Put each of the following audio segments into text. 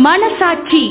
மனசாட்சி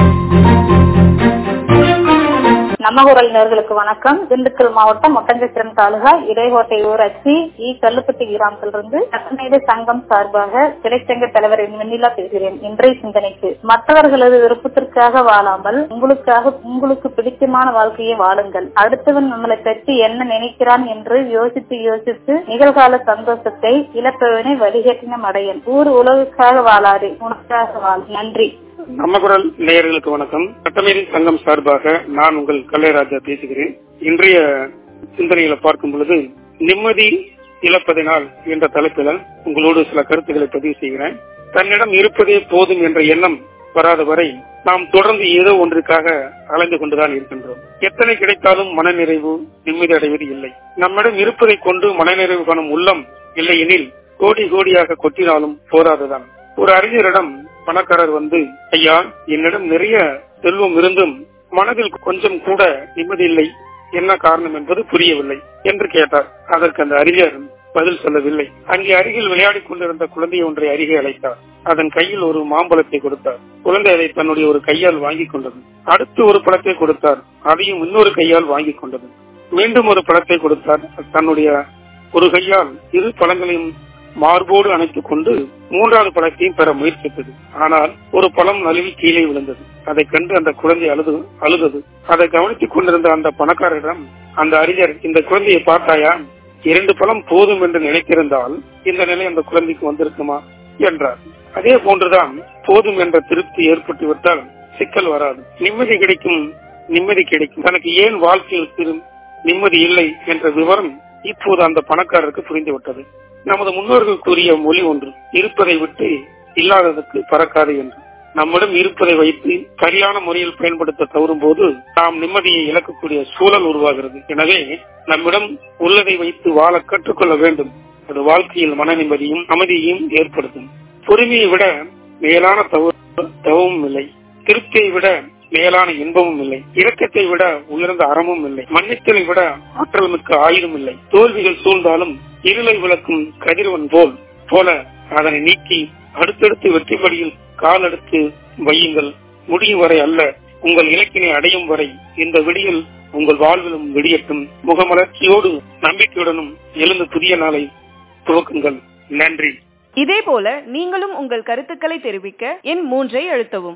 நம்ம குரல் நேர்களுக்கு வணக்கம் திண்டுக்கல் மாவட்டம் ஒட்டஞ்சத்திரம் தாலுகா இடைக்கோட்டை ஊராட்சி இ கல்லுப்பட்டி கிராமத்திலிருந்து சட்டமேடு சங்கம் சார்பாக கிளைச்சங்க தலைவர் வெண்ணிலா பேசுகிறேன் இன்றைய சிந்தனைக்கு மற்றவர்களது விருப்பத்திற்காக வாழாமல் உங்களுக்காக உங்களுக்கு பிடித்தமான வாழ்க்கையை வாழுங்கள் அடுத்தவன் நம்மளை பற்றி என்ன நினைக்கிறான் என்று யோசித்து யோசித்து நிகழ்கால சந்தோஷத்தை இழப்பவனை வடிகட்டின மடையன் ஊர் உலகுக்காக வாழாதே உனக்காக வாழ் நன்றி நம்ம குரல் நேயர்களுக்கு வணக்கம் சட்டமேரி சங்கம் சார்பாக நான் உங்கள் கலைராஜா பேசுகிறேன் இன்றைய சிந்தனைகளை பார்க்கும் பொழுது நிம்மதி இழப்பதனால் என்ற தலைப்பில் உங்களோடு சில கருத்துக்களை பதிவு செய்கிறேன் தன்னிடம் இருப்பதே போதும் என்ற எண்ணம் வராத வரை நாம் தொடர்ந்து ஏதோ ஒன்றுக்காக அலைந்து கொண்டுதான் இருக்கின்றோம் எத்தனை கிடைத்தாலும் மனநிறைவு நிம்மதி அடைவது இல்லை நம்மிடம் இருப்பதை கொண்டு மனநிறைவு காணும் உள்ளம் இல்லையெனில் கோடி கோடியாக கொட்டினாலும் போராதுதான் ஒரு அறிஞரிடம் பணக்காரர் வந்து ஐயா என்னிடம் நிறைய செல்வம் இருந்தும் மனதில் கொஞ்சம் கூட நிம்மதி இல்லை என்ன காரணம் என்பது புரியவில்லை என்று கேட்டார் அதற்கு அந்த அறிஞர் பதில் சொல்லவில்லை அங்கே அருகில் விளையாடிக் கொண்டிருந்த குழந்தை ஒன்றை அருகே அழைத்தார் அதன் கையில் ஒரு மாம்பழத்தை கொடுத்தார் குழந்தை அதை தன்னுடைய ஒரு கையால் வாங்கி கொண்டது அடுத்து ஒரு பழத்தை கொடுத்தார் அதையும் இன்னொரு கையால் வாங்கி கொண்டது மீண்டும் ஒரு பழத்தை கொடுத்தார் தன்னுடைய ஒரு கையால் இரு பழங்களையும் மார்போடு அணைத்துக் கொண்டு மூன்றாவது பழத்தையும் பெற முயற்சித்தது ஆனால் ஒரு பழம் நழுவி கீழே விழுந்தது அதை கண்டு அந்த குழந்தை அழுது அழுதது அதை கவனித்துக் கொண்டிருந்த அந்த பணக்காரரிடம் அந்த அறிஞர் இந்த குழந்தையை பார்த்தாயா இரண்டு பழம் போதும் என்று நினைத்திருந்தால் இந்த நிலை அந்த குழந்தைக்கு வந்திருக்குமா என்றார் அதே போன்றுதான் போதும் என்ற திருப்தி ஏற்பட்டு விட்டால் சிக்கல் வராது நிம்மதி கிடைக்கும் நிம்மதி கிடைக்கும் தனக்கு ஏன் வாழ்க்கையில் நிம்மதி இல்லை என்ற விவரம் இப்போது அந்த பணக்காரருக்கு புரிந்துவிட்டது நமது முன்னோர்கள் கூறிய மொழி ஒன்று இருப்பதை விட்டு இல்லாததுக்கு பறக்காது என்று நம்மிடம் இருப்பதை வைத்து சரியான முறையில் பயன்படுத்த தவறும் போது நாம் நிம்மதியை இழக்கக்கூடிய சூழல் உருவாகிறது எனவே நம்மிடம் உள்ளதை வைத்து வாழ கற்றுக்கொள்ள வேண்டும் அது வாழ்க்கையில் மன நிம்மதியும் அமைதியையும் ஏற்படுத்தும் பொறுமையை விட மேலான தவமும் இல்லை திருப்தியை விட மேலான இன்பமும் இல்லை இரக்கத்தை விட உயர்ந்த அறமும் இல்லை மன்னித்தலை விட ஆற்றல் மிக்க ஆயுதம் இல்லை தோல்விகள் சூழ்ந்தாலும் இருளை விளக்கும் கதிரவன் போல் போல அதனை நீக்கி அடுத்தடுத்து வெற்றிப்படியில் காலெடுத்து வையுங்கள் முடியும் வரை அல்ல உங்கள் இலக்கினை அடையும் வரை இந்த விடியில் உங்கள் வாழ்விலும் விடியட்டும் முகமலர்ச்சியோடு நம்பிக்கையுடனும் எழுந்து புதிய நாளை துவக்குங்கள் நன்றி இதேபோல நீங்களும் உங்கள் கருத்துக்களை தெரிவிக்க எண் மூன்றை அழுத்தவும்